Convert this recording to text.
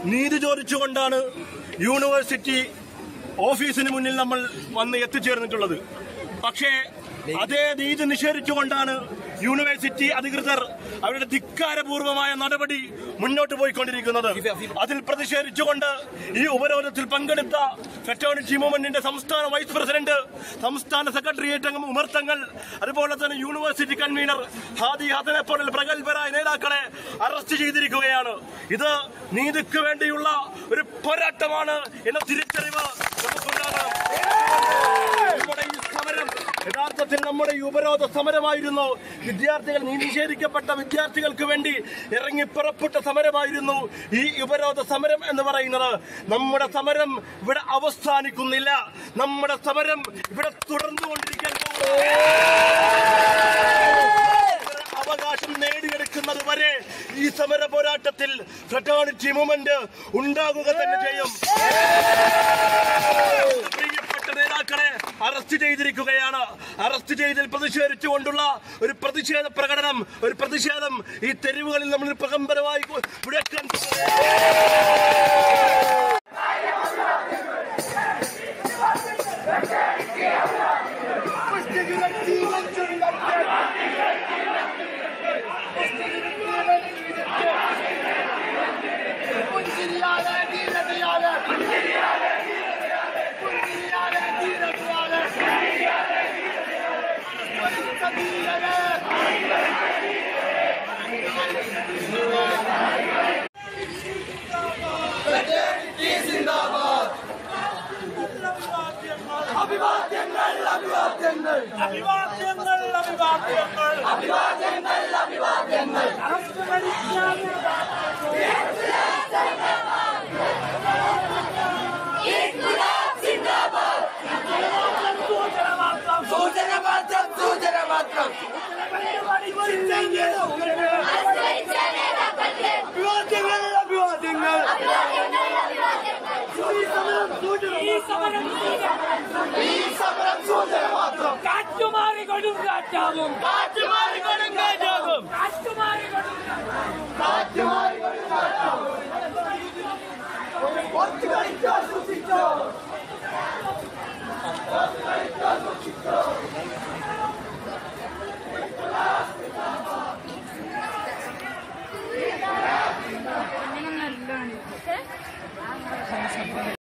നീതി ചോദിച്ചുകൊണ്ടാണ് യൂണിവേഴ്സിറ്റി ഓഫീസിന് മുന്നിൽ നമ്മൾ വന്ന് എത്തിച്ചേർന്നിട്ടുള്ളത് പക്ഷേ അതേ നീതി നിഷേധിച്ചുകൊണ്ടാണ് യൂണിവേഴ്സിറ്റി അധികൃതർ അവരുടെ ധിക്കാരപൂർവമായ നടപടി മുന്നോട്ട് പോയിക്കൊണ്ടിരിക്കുന്നത് അതിൽ പ്രതിഷേധിച്ചുകൊണ്ട് ഈ ഉപരോധത്തിൽ പങ്കെടുത്ത ഫെറ്റോണിറ്റി മൂവ്മെന്റിന്റെ സംസ്ഥാന വൈസ് പ്രസിഡന്റ് സംസ്ഥാന സെക്രട്ടേറിയറ്റ് അംഗം ഉമർത്തങ്ങൾ അതുപോലെ തന്നെ യൂണിവേഴ്സിറ്റി കൺവീനർ ഹാദി ഹസനെ പോലുള്ള പ്രഗത്ഭരായ നേതാക്കളെ അറസ്റ്റ് ചെയ്തിരിക്കുകയാണ് ഇത് നീതിക്ക് വേണ്ടിയുള്ള ഒരു പോരാട്ടമാണ് എന്ന തിരിച്ചറിവ് നമുക്കുണ്ടാകണം നമ്മുടെ ഈ സമരം യഥാർത്ഥത്തിൽ നമ്മുടെ ഈ ഉപരോധ സമരമായിരുന്നു വിദ്യാർത്ഥികൾ നീ നിഷേധിക്കപ്പെട്ട വിദ്യാർത്ഥികൾക്ക് വേണ്ടി ഇറങ്ങി പുറപ്പെട്ട സമരമായിരുന്നു ഈ ഉപരോധ സമരം എന്ന് പറയുന്നത് നമ്മുടെ സമരം ഇവിടെ അവസാനിക്കുന്നില്ല നമ്മുടെ സമരം ഇവിടെ തുടർന്നുകൊണ്ടിരിക്കാൻ പോകുന്നു അവകാശം നേടിയെടുക്കുന്നത് വരെ ഈ സമര പോരാട്ടത്തിൽ ഫ്രട്ടേണിറ്റി മൂവ്മെന്റ് ഉണ്ടാകുക തന്നെ ചെയ്യും പ്രിയപ്പെട്ട നേതാക്കളെ അറസ്റ്റ് ചെയ്തിരിക്കുകയാണ് അറസ്റ്റ് ചെയ്തതിൽ പ്രതിഷേധിച്ചുകൊണ്ടുള്ള ഒരു പ്രതിഷേധ പ്രകടനം ഒരു പ്രതിഷേധം ഈ തെരുവുകളിൽ നമ്മൾ പ്രകമ്പരമായി മുഴക്കാൻ പോകുകയാണ്. അഭിവാദ്യങ്ങൾ അഭിവാദ്യങ്ങൾ അഭിവാദ്യങ്ങൾ അഭിവാദ്യങ്ങൾ അറസ്റ്റ് ഭരിക്കാൻ സൂചന മാത്രം സൂചന മാത്രം അഭിവാദ്യങ്ങൾ അഭിവാദ്യങ്ങൾ ഈ സമരം ഈ സമരം സൂചന മാത്രം കാറ്റുമാറി കൊടുങ്കാറ്റാകും കാറ്റുമാറി കൊടുങ്കാറ്റാകും കാറ്റുമാറി കാറ്റുമാറി കൊടുങ്കാറ്റാകും ഒത്തു കളിച്ചോ സൂക്ഷിച്ചോ ഒത്തു കളിച്ചോ സൂക്ഷിച്ചോ